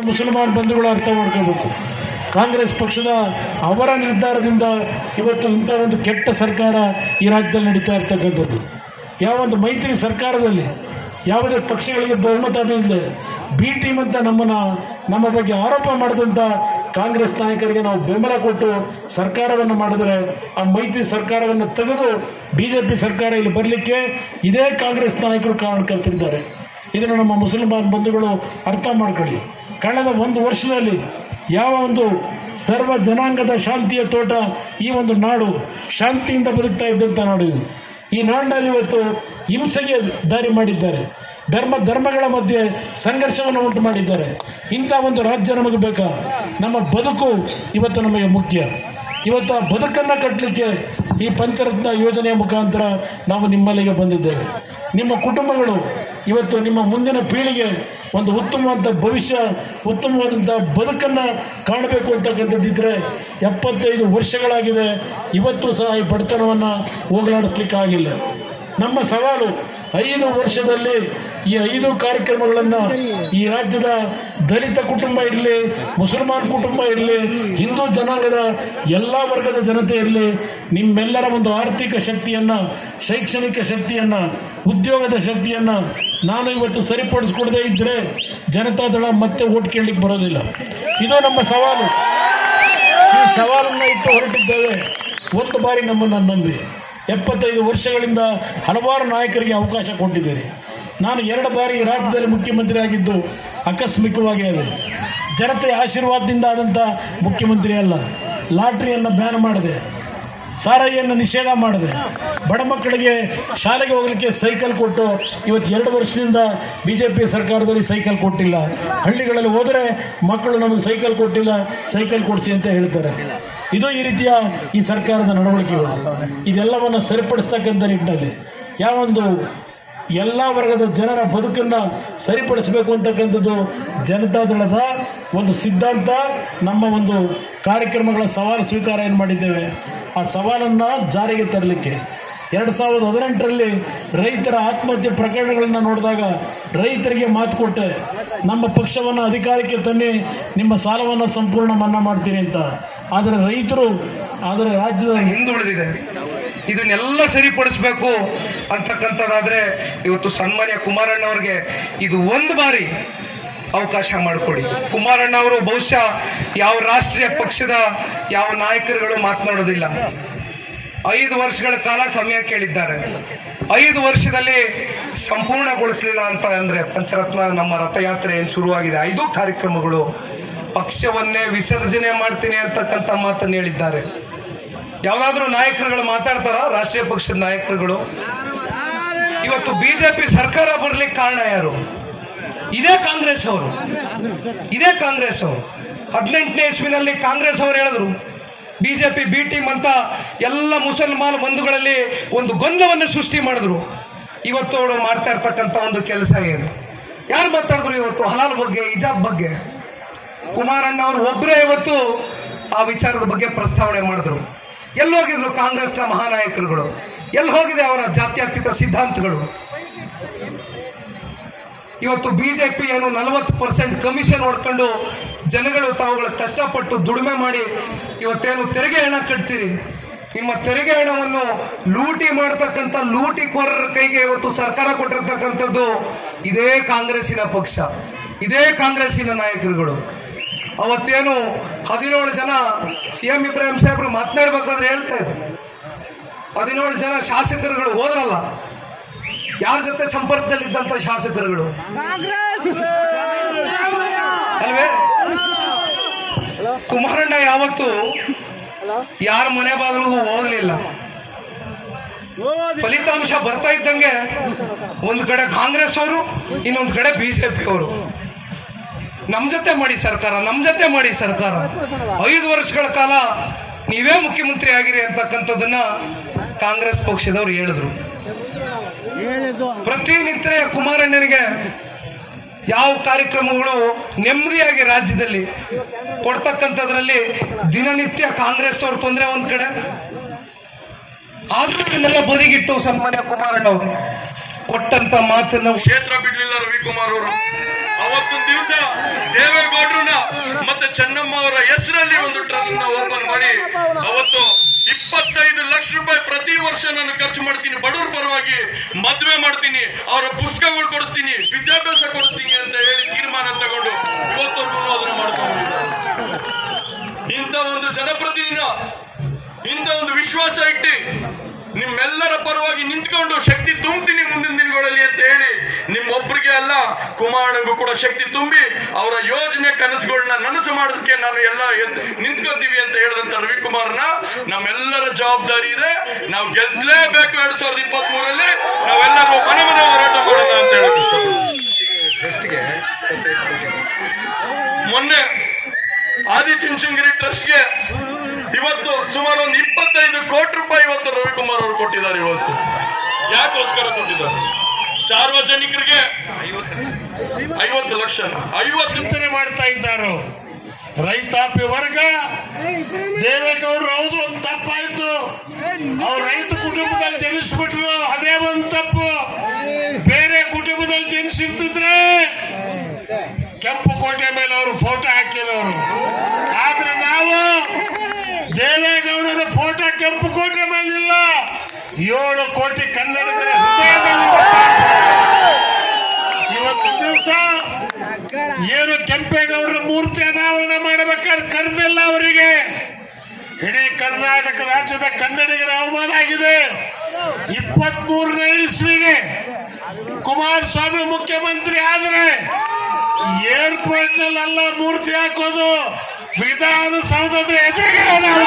ಮುಸಲ್ಮಾನ್ ಬಂಧುಗಳು ಅರ್ಥ ಮಾಡ್ಕೋಬೇಕು ಕಾಂಗ್ರೆಸ್ ಪಕ್ಷದ ಅವರ ನಿರ್ಧಾರದಿಂದ ಇವತ್ತು ಇಂಥ ಒಂದು ಕೆಟ್ಟ ಸರ್ಕಾರ ಈ ರಾಜ್ಯದಲ್ಲಿ ನಡೀತಾ ಇರ್ತಕ್ಕಂಥದ್ದು ಯಾವೊಂದು ಮೈತ್ರಿ ಸರ್ಕಾರದಲ್ಲಿ ಯಾವುದೇ ಪಕ್ಷಗಳಿಗೆ ಬಹುಮತ ಬೀಳದೆ ಬಿ ಟೀಮ್ ಅಂತ ನಮ್ಮನ್ನು ನಮ್ಮ ಬಗ್ಗೆ ಆರೋಪ ಮಾಡಿದಂಥ ಕಾಂಗ್ರೆಸ್ ನಾಯಕರಿಗೆ ನಾವು ಬೆಂಬಲ ಕೊಟ್ಟು ಸರ್ಕಾರವನ್ನು ಮಾಡಿದರೆ ಆ ಮೈತ್ರಿ ಸರ್ಕಾರವನ್ನು ತೆಗೆದು ಬಿ ಜೆ ಪಿ ಸರ್ಕಾರ ಇಲ್ಲಿ ಬರಲಿಕ್ಕೆ ಇದೇ ಕಾಂಗ್ರೆಸ್ ನಾಯಕರು ಕಾರಣ ಕಲ್ತಿದ್ದಾರೆ ಇದನ್ನು ನಮ್ಮ ಮುಸಲ್ಮಾನ್ ಬಂಧುಗಳು ಅರ್ಥ ಮಾಡ್ಕೊಳ್ಳಿ ಕಳೆದ ಒಂದು ವರ್ಷದಲ್ಲಿ ಯಾವ ಒಂದು ಸರ್ವ ಜನಾಂಗದ ಶಾಂತಿಯ ತೋಟ ಈ ಒಂದು ನಾಡು ಶಾಂತಿಯಿಂದ ಬದುಕ್ತಾ ಇದ್ದಂಥ ನಾಡು ಇದು ಈ ನಾಡಿನಲ್ಲಿ ಇವತ್ತು ಹಿಂಸೆಗೆ ದಾರಿ ಮಾಡಿದ್ದಾರೆ ಧರ್ಮ ಧರ್ಮಗಳ ಮಧ್ಯೆ ಸಂಘರ್ಷವನ್ನು ಉಂಟು ಮಾಡಿದ್ದಾರೆ ಇಂಥ ಒಂದು ರಾಜ್ಯ ನಮಗೆ ಬೇಕಾ ನಮ್ಮ ಬದುಕು ಇವತ್ತು ನಮಗೆ ಮುಖ್ಯ ಇವತ್ತು ಆ ಬದುಕನ್ನು ಕಟ್ಟಲಿಕ್ಕೆ ಈ ಪಂಚರತ್ನ ಯೋಜನೆಯ ಮುಖಾಂತರ ನಾವು ನಿಮ್ಮಲ್ಲಿಗೆ ಬಂದಿದ್ದೇವೆ ನಿಮ್ಮ ಕುಟುಂಬಗಳು ಇವತ್ತು ನಿಮ್ಮ ಮುಂದಿನ ಪೀಳಿಗೆ ಒಂದು ಉತ್ತಮವಾದ ಭವಿಷ್ಯ ಉತ್ತಮವಾದಂಥ ಬದುಕನ್ನು ಕಾಣಬೇಕು ಅಂತಕ್ಕಂಥದ್ದಿದ್ದರೆ ಎಪ್ಪತ್ತೈದು ವರ್ಷಗಳಾಗಿದೆ ಇವತ್ತು ಸಹ ಈ ಬಡತನವನ್ನು ಹೋಗಲಾಡಿಸ್ಲಿಕ್ಕೆ ಆಗಿಲ್ಲ ನಮ್ಮ ಸವಾಲು ಐದು ವರ್ಷದಲ್ಲಿ ಈ ಐದು ಕಾರ್ಯಕ್ರಮಗಳನ್ನು ಈ ರಾಜ್ಯದ ದಲಿತ ಕುಟುಂಬ ಇರಲಿ ಮುಸಲ್ಮಾನ್ ಕುಟುಂಬ ಇರಲಿ ಹಿಂದೂ ಜನಾಂಗದ ಎಲ್ಲ ವರ್ಗದ ಜನತೆ ಇರಲಿ ನಿಮ್ಮೆಲ್ಲರ ಒಂದು ಆರ್ಥಿಕ ಶಕ್ತಿಯನ್ನು ಶೈಕ್ಷಣಿಕ ಶಕ್ತಿಯನ್ನು ಉದ್ಯೋಗದ ಶಕ್ತಿಯನ್ನು ನಾನು ಇವತ್ತು ಸರಿಪಡಿಸ್ಕೊಡದೇ ಇದ್ದರೆ ಜನತಾದಳ ಮತ್ತೆ ಓಟ್ ಕೇಳಲಿಕ್ಕೆ ಬರೋದಿಲ್ಲ ಇದು ನಮ್ಮ ಸವಾಲು ಈ ಸವಾಲನ್ನು ಇಟ್ಟು ಹೊರಟಿದ್ದೇವೆ ಒಂದು ಬಾರಿ ನಮ್ಮನ್ನು ನಂಬಿ ಎಪ್ಪತ್ತೈದು ವರ್ಷಗಳಿಂದ ಹಲವಾರು ನಾಯಕರಿಗೆ ಅವಕಾಶ ಕೊಟ್ಟಿದ್ದೀರಿ ನಾನು ಎರಡು ಬಾರಿ ಈ ರಾಜ್ಯದಲ್ಲಿ ಮುಖ್ಯಮಂತ್ರಿ ಆಗಿದ್ದು ಆಕಸ್ಮಿಕವಾಗಿ ಅದೇ ಜನತೆಯ ಆಶೀರ್ವಾದದಿಂದ ಆದಂಥ ಮುಖ್ಯಮಂತ್ರಿ ಅಲ್ಲ ಲಾಟ್ರಿಯನ್ನು ಬ್ಯಾನ್ ಮಾಡಿದೆ ಸಾರಾಯಿಯನ್ನು ನಿಷೇಧ ಮಾಡಿದೆ ಬಡ ಮಕ್ಕಳಿಗೆ ಶಾಲೆಗೆ ಹೋಗಲಿಕ್ಕೆ ಸೈಕಲ್ ಕೊಟ್ಟು ಇವತ್ತು ಎರಡು ವರ್ಷದಿಂದ ಬಿ ಜೆ ಪಿ ಸರ್ಕಾರದಲ್ಲಿ ಸೈಕಲ್ ಕೊಟ್ಟಿಲ್ಲ ಹಳ್ಳಿಗಳಲ್ಲಿ ಹೋದರೆ ಮಕ್ಕಳು ನಮಗೆ ಸೈಕಲ್ ಕೊಟ್ಟಿಲ್ಲ ಸೈಕಲ್ ಕೊಡಿಸಿ ಅಂತ ಹೇಳ್ತಾರೆ ಇದು ಈ ರೀತಿಯ ಈ ಸರ್ಕಾರದ ನಡವಳಿಕೆಗಳು ಇದೆಲ್ಲವನ್ನು ಸರಿಪಡಿಸ್ತಕ್ಕಂಥ ನಿಟ್ಟಿನಲ್ಲಿ ಯಾವೊಂದು ಎಲ್ಲ ವರ್ಗದ ಜನರ ಬದುಕನ್ನು ಸರಿಪಡಿಸಬೇಕು ಅಂತಕ್ಕಂಥದ್ದು ಜನತಾದಳದ ಒಂದು ಸಿದ್ಧಾಂತ ನಮ್ಮ ಒಂದು ಕಾರ್ಯಕ್ರಮಗಳ ಸವಾಲು ಸ್ವೀಕಾರ ಏನು ಮಾಡಿದ್ದೇವೆ ಆ ಸವಾಲನ್ನು ಜಾರಿಗೆ ತರಲಿಕ್ಕೆ ಎರಡು ಸಾವಿರದ ಹದಿನೆಂಟರಲ್ಲಿ ರೈತರ ಆತ್ಮಹತ್ಯೆ ಪ್ರಕರಣಗಳನ್ನು ನೋಡಿದಾಗ ರೈತರಿಗೆ ಮಾತು ಕೊಟ್ಟೆ ನಮ್ಮ ಪಕ್ಷವನ್ನು ಅಧಿಕಾರಕ್ಕೆ ತನ್ನಿ ನಿಮ್ಮ ಸಾಲವನ್ನು ಸಂಪೂರ್ಣ ಮನ್ನಾ ಮಾಡ್ತೀನಿ ಅಂತ ಆದರೆ ರೈತರು ಆದರೆ ರಾಜ್ಯದ ಹಿಂದುಳಿದಿದೆ ಇದನ್ನೆಲ್ಲ ಸರಿಪಡಿಸ್ಬೇಕು ಅಂತಕ್ಕಂಥದ್ದಾದ್ರೆ ಇವತ್ತು ಸನ್ಮಾನ್ಯ ಕುಮಾರಣ್ಣ ಅವ್ರಿಗೆ ಇದು ಒಂದು ಬಾರಿ ಅವಕಾಶ ಮಾಡಿಕೊಡಿ ಕುಮಾರಣ್ಣ ಅವರು ಬಹುಶಃ ಯಾವ ರಾಷ್ಟ್ರೀಯ ಪಕ್ಷದ ಯಾವ ನಾಯಕರುಗಳು ಮಾತನಾಡೋದಿಲ್ಲ ಐದು ವರ್ಷಗಳ ಕಾಲ ಸಮಯ ಕೇಳಿದ್ದಾರೆ ಐದು ವರ್ಷದಲ್ಲಿ ಸಂಪೂರ್ಣಗೊಳಿಸಲಿಲ್ಲ ಅಂತ ಅಂದ್ರೆ ಪಂಚರತ್ನ ನಮ್ಮ ರಥಯಾತ್ರೆ ಏನು ಶುರುವಾಗಿದೆ ಐದು ಕಾರ್ಯಕ್ರಮಗಳು ಪಕ್ಷವನ್ನೇ ವಿಸರ್ಜನೆ ಮಾಡ್ತೀನಿ ಅಂತಕ್ಕಂಥ ಮಾತನ್ನು ಹೇಳಿದ್ದಾರೆ ಯಾವ್ದಾದ್ರು ನಾಯಕರುಗಳು ಮಾತಾಡ್ತಾರ ರಾಷ್ಟ್ರೀಯ ಪಕ್ಷದ ನಾಯಕರುಗಳು ಇವತ್ತು ಬಿಜೆಪಿ ಸರ್ಕಾರ ಬರ್ಲಿಕ್ಕೆ ಕಾರಣ ಯಾರು ಇದೇ ಕಾಂಗ್ರೆಸ್ ಅವರು ಇದೇ ಕಾಂಗ್ರೆಸ್ ಅವರು ಹದಿನೆಂಟನೇ ಇಸ್ವಿನಲ್ಲಿ ಕಾಂಗ್ರೆಸ್ ಅವರು ಹೇಳಿದ್ರು ಬಿಜೆಪಿ ಬಿ ಟೀಮ್ ಅಂತ ಎಲ್ಲ ಮುಸಲ್ಮಾನ್ ಬಂಧುಗಳಲ್ಲಿ ಒಂದು ಗೊಂದಲವನ್ನು ಸೃಷ್ಟಿ ಮಾಡಿದ್ರು ಇವತ್ತು ಅವರು ಮಾಡ್ತಾ ಇರ್ತಕ್ಕಂಥ ಒಂದು ಕೆಲಸ ಏನು ಯಾರು ಮಾತಾಡಿದ್ರು ಇವತ್ತು ಹಲಾಲ್ ಬಗ್ಗೆ ಹಿಜಾಬ್ ಬಗ್ಗೆ ಕುಮಾರಣ್ಣ ಅವರು ಒಬ್ಬರೇ ಇವತ್ತು ಆ ವಿಚಾರದ ಬಗ್ಗೆ ಪ್ರಸ್ತಾವನೆ ಮಾಡಿದ್ರು ಎಲ್ಲಿ ಹೋಗಿದ್ರು ಕಾಂಗ್ರೆಸ್ನ ಮಹಾನಾಯಕರುಗಳು ಎಲ್ಲಿ ಹೋಗಿದೆ ಅವರ ಜಾತ್ಯತೀತ ಸಿದ್ಧಾಂತಗಳು ಇವತ್ತು ಬಿಜೆಪಿ ಏನು ನಲವತ್ತು ಪರ್ಸೆಂಟ್ ಕಮಿಷನ್ ಹೊಡ್ಕೊಂಡು ಜನಗಳು ತಾವುಗಳ ಕಷ್ಟಪಟ್ಟು ದುಡಿಮೆ ಮಾಡಿ ಇವತ್ತೇನು ತೆರಿಗೆ ಹಣ ಕಟ್ತೀರಿ ನಿಮ್ಮ ತೆರಿಗೆ ಹಣವನ್ನು ಲೂಟಿ ಮಾಡ್ತಕ್ಕಂಥ ಲೂಟಿಕೋರರ ಕೈಗೆ ಇವತ್ತು ಸರ್ಕಾರ ಕೊಟ್ಟಿರ್ತಕ್ಕಂಥದ್ದು ಇದೇ ಕಾಂಗ್ರೆಸ್ಸಿನ ಪಕ್ಷ ಇದೇ ಕಾಂಗ್ರೆಸ್ಸಿನ ನಾಯಕರುಗಳು ಅವತ್ತೇನು ಹದಿನೇಳು ಜನ ಸಿ ಎಂ ಇಬ್ರಾಹಿಂ ಸಾಹೇಬ್ರು ಮಾತನಾಡ್ಬೇಕಾದ್ರೆ ಹೇಳ್ತಾ ಇದ್ರು ಹದಿನೇಳು ಜನ ಶಾಸಕರುಗಳು ಹೋದ್ರಲ್ಲ ಯಾರ ಜೊತೆ ಸಂಪರ್ಕದಲ್ಲಿದ್ದಂಥ ಶಾಸಕರುಗಳು ಅಲ್ವೇ ಕುಮಾರಣ್ಣ ಯಾವತ್ತು ಯಾರ ಮನೆ ಬಾಗಿಲಿಗೂ ಹೋಗ್ಲಿಲ್ಲ ಫಲಿತಾಂಶ ಬರ್ತಾ ಇದ್ದಂಗೆ ಒಂದು ಕಡೆ ಕಾಂಗ್ರೆಸ್ ಅವರು ಇನ್ನೊಂದು ಕಡೆ ಬಿಜೆಪಿ ಅವರು ನಮ್ ಜೊತೆ ಮಾಡಿ ಸರ್ಕಾರ ನಮ್ ಜೊತೆ ಮಾಡಿ ಸರ್ಕಾರ ಐದು ವರ್ಷಗಳ ಕಾಲ ನೀವೇ ಮುಖ್ಯಮಂತ್ರಿ ಆಗಿರಿ ಅಂತಕ್ಕಂಥದ್ದನ್ನ ಕಾಂಗ್ರೆಸ್ ಪಕ್ಷದವ್ರು ಹೇಳಿದ್ರು ಪ್ರತಿನಿತ್ಯ ಕುಮಾರಣ್ಣನಿಗೆ ಯಾವ ಕಾರ್ಯಕ್ರಮಗಳು ನೆಮ್ಮದಿಯಾಗಿ ರಾಜ್ಯದಲ್ಲಿ ಕೊಡ್ತಕ್ಕಂಥದ್ರಲ್ಲಿ ದಿನನಿತ್ಯ ಕಾಂಗ್ರೆಸ್ ಅವ್ರ ತೊಂದರೆ ಒಂದ್ ಕಡೆ ಆದ್ರೂ ಇದನ್ನೆಲ್ಲ ಬದಿಗಿಟ್ಟು ಸನ್ಮಾನ್ಯ ಕುಮಾರಣ್ಣ ಅವರು ಕೊಟ್ಟಂತ ಮಾತನ್ನು ಕ್ಷೇತ್ರ ಬಿಡ್ಲಿಲ್ಲ ರವಿಕುಮಾರ್ ಅವರು ಅವತ್ತೊಂದು ದಿವಸ ದೇವೇಗೌಡರನ್ನ ಮತ್ತೆ ಚೆನ್ನಮ್ಮ ಅವರ ಹೆಸರಲ್ಲಿ ಒಂದು ಟ್ರಸ್ಟ್ ನ ಓಪನ್ ಮಾಡಿ ಅವತ್ತು ಇಪ್ಪತ್ತೈದು ಲಕ್ಷ ರೂಪಾಯಿ ಪ್ರತಿ ವರ್ಷ ನಾನು ಖರ್ಚು ಮಾಡ್ತೀನಿ ಬಡವರ ಪರವಾಗಿ ಮದ್ವೆ ಮಾಡ್ತೀನಿ ಅವರ ಪುಸ್ತಕಗಳು ಕೊಡಿಸ್ತೀನಿ ವಿದ್ಯಾಭ್ಯಾಸ ಕೊಡಿಸ್ತೀನಿ ಅಂತ ಹೇಳಿ ತೀರ್ಮಾನ ತಗೊಂಡು ಇವತ್ತೊಬ್ಬರು ಅದನ್ನ ಮಾಡ್ಕೊಂಡು ಇಂಥ ಒಂದು ಜನಪ್ರತಿನಿಧಿನ ಇಂಥ ಒಂದು ವಿಶ್ವಾಸ ಇಟ್ಟು ನಿಮ್ಮೆಲ್ಲರ ಪರವಾಗಿ ನಿಂತ್ಕೊಂಡು ಶಕ್ತಿ ತುಂಬ್ತೀನಿ ಮುಂದಿನ ದಿನಗಳಲ್ಲಿ ಅಂತ ಹೇಳಿ ನಿಮ್ಮೊಬ್ಬರಿಗೆ ಅಲ್ಲ ಕುಮಾರನಿಗೂ ಕೂಡ ಶಕ್ತಿ ತುಂಬಿ ಅವರ ಯೋಜನೆ ಕನಸುಗಳನ್ನ ನನಸು ಮಾಡೋದಕ್ಕೆ ನಾನು ಎಲ್ಲ ಎದ್ದು ನಿಂತ್ಕೋತೀವಿ ಅಂತ ಹೇಳಿದಂತ ರವಿಕುಮಾರ್ನ ನಮ್ಮೆಲ್ಲರ ಜವಾಬ್ದಾರಿ ಇದೆ ನಾವು ಗೆಲ್ಸಲೇಬೇಕು ಎರಡ್ ಸಾವಿರದ ಇಪ್ಪತ್ತ್ ಮೂರಲ್ಲಿ ನಾವೆಲ್ಲರೂ ಮನೆ ಮನೆ ಹೋರಾಟ ಮಾಡೋಣ ಅಂತ ಹೇಳಕ್ ಇಷ್ಟಪಡ್ತೀನಿ ಮೊನ್ನೆ ಆದಿಚುಂಚನಗಿರಿ ಟ್ರಸ್ಟ್ಗೆ ಇವತ್ತು ಸುಮಾರು ಒಂದು ಇಪ್ಪತ್ತೈದು ಕೋಟಿ ರೂಪಾಯಿ ಇವತ್ತು ರವಿಕುಮಾರ್ ಅವರು ಕೊಟ್ಟಿದ್ದಾರೆ ಇವತ್ತು ಯಾಕೋಸ್ಕರ ಕೊಟ್ಟಿದ್ದಾರೆ ಸಾರ್ವಜನಿಕರಿಗೆ ಐವತ್ತು ಲಕ್ಷ ಐವತ್ತು ಚಿಂತನೆ ಮಾಡ್ತಾ ಇದ್ದಾರೋ ರೈತಾಪಿ ವರ್ಗ ದೇವೇಗೌಡರು ಹೌದು ಒಂದು ತಪ್ಪಾಯ್ತು ಅವ್ರು ರೈತ ಕುಟುಂಬದಲ್ಲಿ ಜನಿಸ್ಬಿಟ್ರು ಅದೇ ಒಂದು ತಪ್ಪು ಬೇರೆ ಕುಟುಂಬದಲ್ಲಿ ಜನಿಸಿರ್ತಿದ್ರೆ ಕೆಂಪು ಕೋಟೆ ಮೇಲೆ ಅವರು ಫೋಟೋ ಹಾಕಿದವರು ಆದ್ರೆ ನಾವು ದೇವೇಗೌಡರ ಫೋಟೋ ಕೆಂಪು ಕೋಟೆ ಮೇಲಿಲ್ಲ ಏಳು ಕೋಟಿ ಕನ್ನಡಿಗರ ಹೃದಯದಲ್ಲಿ ಇವತ್ತು ದಿವಸ ಏನು ಕೆಂಪೇಗೌಡರ ಮೂರ್ತಿ ಅನಾವರಣ ಮಾಡಬೇಕಾದ್ರೆ ಕರೆದಿಲ್ಲ ಅವರಿಗೆ ಇಡೀ ಕರ್ನಾಟಕ ರಾಜ್ಯದ ಕನ್ನಡಿಗರ ಅವಮಾನ ಆಗಿದೆ ಇಪ್ಪತ್ತ್ ಮೂರನೇ ಇಸ್ವಿಗೆ ಕುಮಾರಸ್ವಾಮಿ ಮುಖ್ಯಮಂತ್ರಿ ಆದ್ರೆ ಏರ್ಪೋರ್ಟ್ ನಲ್ಲೆಲ್ಲ ಮೂರ್ತಿ ಹಾಕೋದು ವಿಧಾನಸೌಧದ ಎದುರಿಗೆ ನಾವು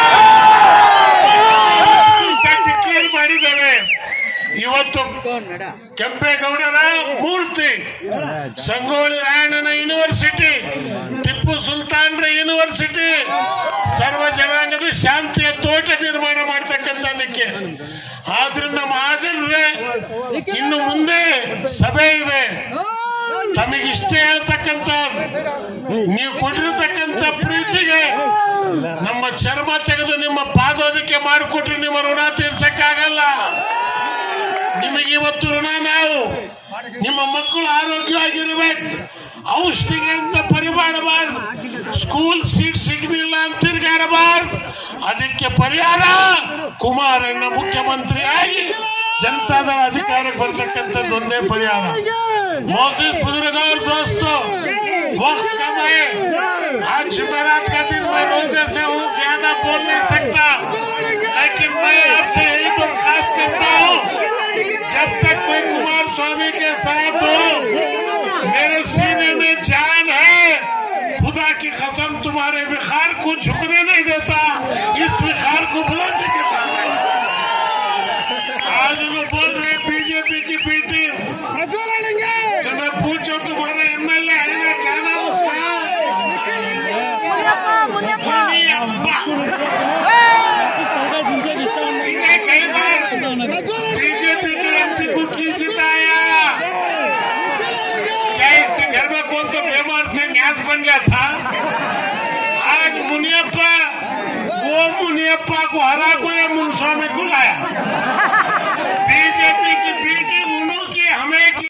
ಡಿಕ್ಲೇರ್ ಮಾಡಿದ್ದೇವೆ ಇವತ್ತು ಕೆಂಪೇಗೌಡರ ಮೂರ್ತಿ ಸಂಗೊಳ್ಳಿ ರಾಯಣ್ಣನ ಯೂನಿವರ್ಸಿಟಿ ಟಿಪ್ಪು ಸುಲ್ತಾನ್ರ ಯೂನಿವರ್ಸಿಟಿ ಸರ್ವ ಜನಾಂಗದ ಶಾಂತಿಯ ತೋಟ ನಿರ್ಮಾಣ ಮಾಡ್ತಕ್ಕಂಥದಕ್ಕೆ ಆದ್ರಿಂದ ಮಹಾಜನರೇ ಇನ್ನು ಮುಂದೆ ಸಭೆ ಇದೆ ತಮಗಿಷ್ಟೇ ಹೇಳ್ತಕ್ಕಂಥ ನೀವು ಕೊಟ್ಟಿರ್ತಕ್ಕಂಥ ಪ್ರೀತಿಗೆ ನಮ್ಮ ಚರ್ಮ ತೆಗೆದು ನಿಮ್ಮ ಪಾದೋದಕ್ಕೆ ಮಾಡಿಕೊಟ್ರೆ ನಿಮ್ಮ ಋಣ ತೀರ್ಸಕ್ಕಾಗಲ್ಲ ನಿಮಗೆ ಇವತ್ತು ಋಣ ನಾವು ನಿಮ್ಮ ಮಕ್ಕಳು ಆರೋಗ್ಯವಾಗಿರ್ಬೇಕು ಔಷಧಿಗೆ ಅಂತ ಪರಿಮಾಡಬಾರ್ದು ಸ್ಕೂಲ್ ಸೀಟ್ ಸಿಗಲಿಲ್ಲ ಅಂತ ತಿರುಗಾಡಬಾರ್ದು ಅದಕ್ಕೆ ಪರಿಹಾರ ಕುಮಾರಣ್ಣ ಮುಖ್ಯಮಂತ್ರಿಯಾಗಿ ಜನತಾದಳ ಅಧಿಕಾರಕ್ಕೆ ಬರ್ತಕ್ಕಂಥದ್ದು ಒಂದೇ ಪರಿಹಾರ मोजिद बुजुर्ग और दोस्तों वक्त कम है आज जुमेरात का दिन मैं रोजे से हूँ ज्यादा बोल नहीं सकता लेकिन मैं आपसे यही दरखास्त करता हूँ जब तक मैं कुमार स्वामी के साथ हूँ मेरे सीने में जान है खुदा की कसम तुम्हारे विखार को झुकने नहीं देता इस विखार को बुलाने के साथ आज लोग बोल रहे बीजेपी की बीटी तो मैं पूछो तुम्हारा एमएलए है ना क्या नाम उसका मुनी अब्बा इन्हें कई बार बीजेपी के एमपी को की जिताया क्या इसके घर में कौन तो बीमार थे गैस बन गया था आज मुनियप्पा वो मुनियप्पा को हरा को या मुनस्वामी को लाया